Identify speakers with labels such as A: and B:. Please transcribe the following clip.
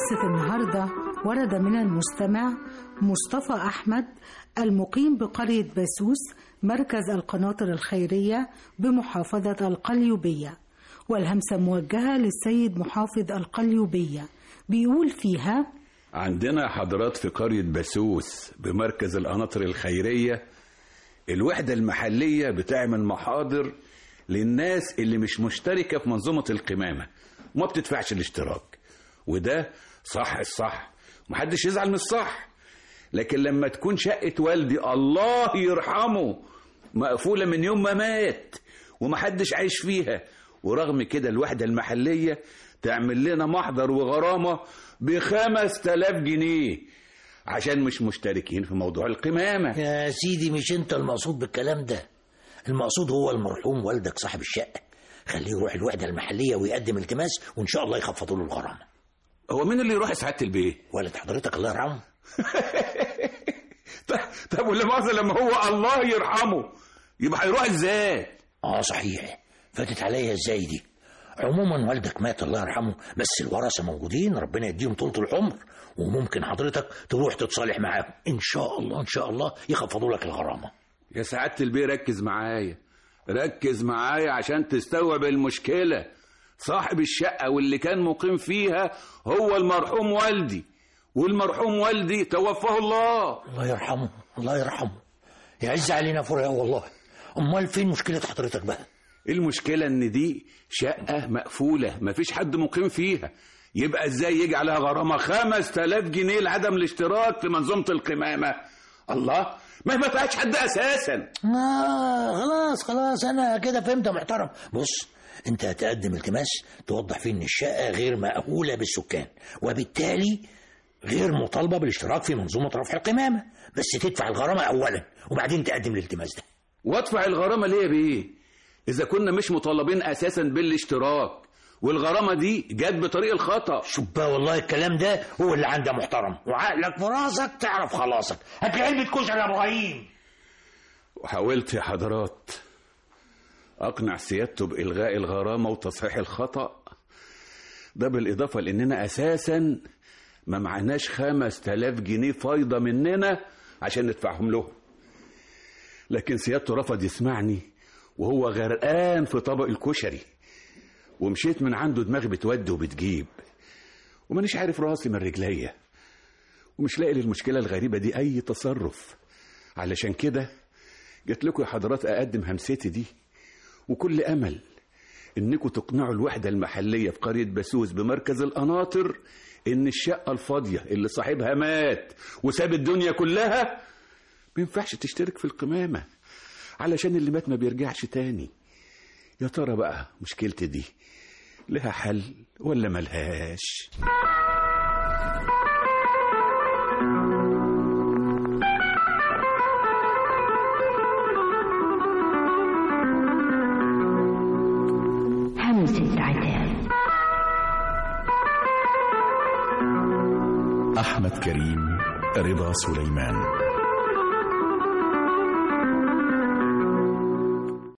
A: قصة النهاردة ورد من المستمع مصطفى أحمد المقيم بقرية باسوس مركز القناطر الخيرية بمحافظة القليوبية والهمسة موجهة للسيد محافظ القليوبية بيقول فيها
B: عندنا حضرات في قرية باسوس بمركز القناطر الخيرية الوحدة المحلية بتعمل محاضر للناس اللي مش مشتركة في منظومة القمامة وما بتدفعش الاشتراك وده صح الصح محدش يزعل من الصح لكن لما تكون شقة والدي الله يرحمه مقفولة من يوم ما مات ومحدش عايش فيها ورغم كده الوحدة المحلية تعمل لنا محضر وغرامة بخمس تلاف جنيه عشان مش مشتركين في موضوع القمامة
C: يا سيدي مش انت المقصود بالكلام ده المقصود هو المرحوم والدك صاحب الشقة خليه يروح الوحدة المحلية ويقدم التماس وإن شاء الله يخفضوا له الغرامة
B: هو مين اللي يروح سعادة البيه؟
C: والد حضرتك الله يرحمه
B: طب ولا مؤاخذة لما هو الله يرحمه يبقى هيروح ازاي؟
C: اه صحيح فاتت عليا ازاي دي عموما والدك مات الله يرحمه بس الورثة موجودين ربنا يديهم طولة العمر وممكن حضرتك تروح تتصالح معاهم ان شاء الله ان شاء الله يخفضوا لك الغرامة
B: يا سعادة البيه ركز معايا ركز معايا عشان تستوعب المشكلة صاحب الشقة واللي كان مقيم فيها هو المرحوم والدي والمرحوم والدي توفاه الله
C: الله يرحمه الله يرحمه يعز علينا فرقه والله امال فين مشكلة حضرتك بقى
B: المشكلة ان دي شقة مقفولة مفيش حد مقيم فيها يبقى ازاي يجي عليها غرامة خمس تلاف جنيه لعدم الاشتراك في منظومة القمامة الله ما ما فيهاش حد اساسا
C: آه خلاص خلاص انا كده فهمت يا محترم بص انت هتقدم التماس توضح فيه ان الشقه غير مأهوله بالسكان وبالتالي غير مطالبه بالاشتراك في منظومه رفع القمامه بس تدفع الغرامه اولا وبعدين تقدم الالتماس ده
B: وادفع الغرامة ليه بيه اذا كنا مش مطالبين اساسا بالاشتراك والغرامة دي جت بطريق الخطأ
C: شوف بقى والله الكلام ده هو اللي عنده محترم وعقلك في راسك تعرف خلاصك هات لي علبه كشري يا ابراهيم
B: وحاولت يا حضرات أقنع سيادته بإلغاء الغرامة وتصحيح الخطأ ده بالإضافة لأننا أساسا ما معناش خمس تلاف جنيه فايضة مننا عشان ندفعهم له لكن سيادته رفض يسمعني وهو غرقان في طبق الكشري ومشيت من عنده دماغي بتود وبتجيب ومانيش عارف راسي من رجليا ومش لاقي للمشكلة الغريبة دي أي تصرف علشان كده جات لكم يا حضرات أقدم همستي دي وكل أمل إنكم تقنعوا الوحدة المحلية في قرية بسوس بمركز القناطر إن الشقة الفاضية اللي صاحبها مات وساب الدنيا كلها ما ينفعش تشترك في القمامة علشان اللي مات ما بيرجعش تاني يا ترى بقى مشكلتي دي لها حل ولا ملهاش
D: همسة عتاب
E: أحمد كريم رضا سليمان